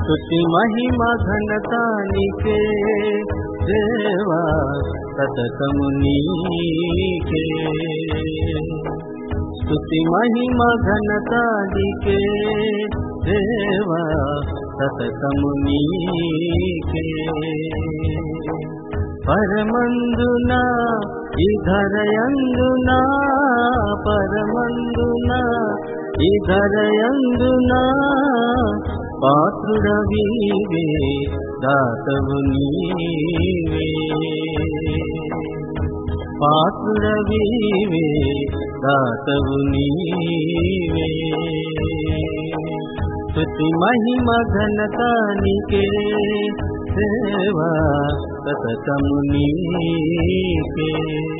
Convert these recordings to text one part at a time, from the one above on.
స్తుతి మహిమ ఘనతానికే దేవా సతతము నీకే స్తుతి మహిమ ఘనతానికే దేవా సతతము నీకే పరమందున ఇధరయందున పరమందున ఇధరయందున పాత్రుడవీవే దాతవు నీవే పాత్రుడవీవే దాతవు నీవే స్తుతి మహిమ ఘనతానికే సేవా సతతము నీకే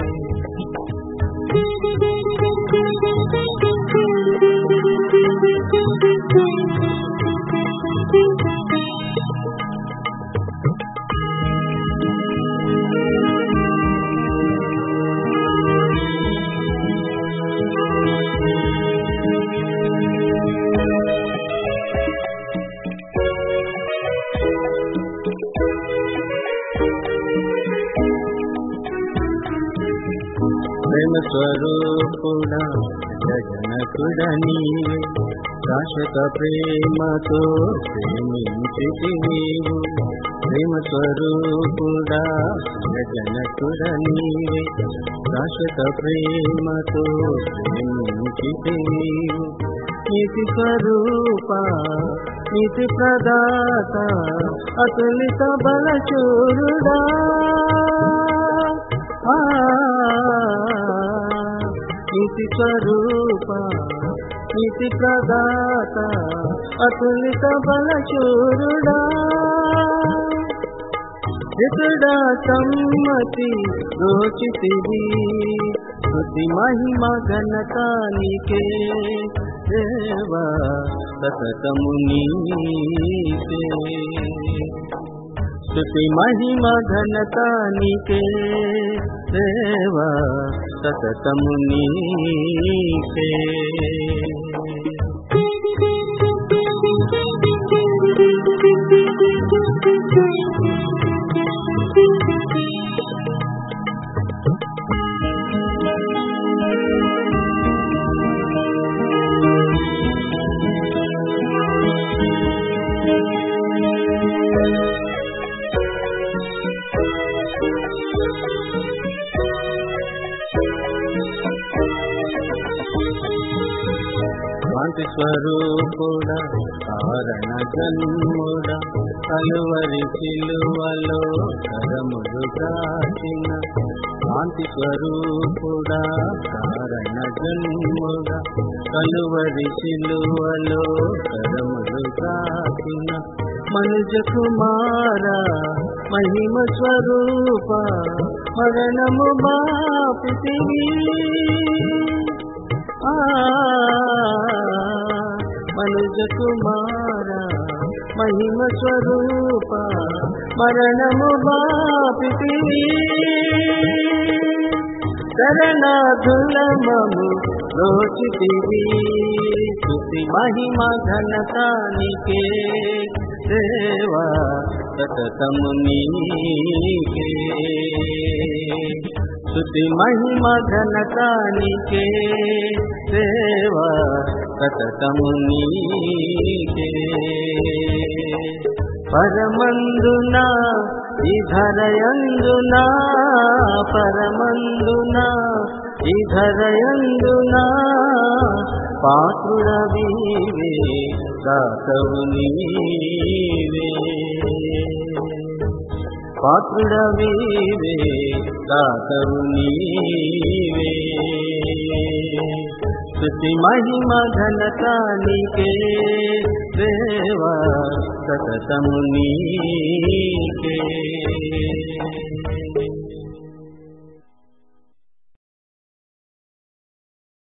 ప్రేమ స్వరూపుడా జగనకుడ నీవే శాశ్వత ప్రేమతో ప్రేమించితి నీవు ప్రేమ స్వరూపుడా జగనకుడ నీవే శాశ్వత ప్రేమతో ప్రేమించితి నీవు నీతి స్వరూప నీతి ప్రదాత అతులిత బలచూరుడా నీతి స్వరూప నీతి ప్రదాత అతులిత బలచూరుడా చితుడా సమ్మతి రోచితివి శృతి మహిమ ఘనతానికే దేవా సతతము నీకే స్తుతి మహిమ ఘనతానికే దేవా సతతము నీకే కాంతి స్వరూపుడ కారణ జన్ముడ కలువరి సిలువలో కరములు కాచిన కాంతి స్వరూపుడ కారణ జన్ముడ కలువరి సిలువలో కరములు కాచిన మనుజ కుమార మహిమ స్వరూప మరణము బాపితివి మనుజ కుమార మహిమ స్వరూప మరణము బాపితి శరణాధులమము రోచితివి స్తుతి మహిమ ఘనతానికే దేవా సతతము నీకే స్తుతి మహిమ ఘనతానికే దేవా సతతము నీకే పరమందున ఇధరయందున పరమందున ఇధరయందున పాత్రుడవీవే దాతవు నీవే పాత్రుడవీవే దాతవు నీవే స్తుతి మహిమ ఘనతానికే దేవా సతతము నీకే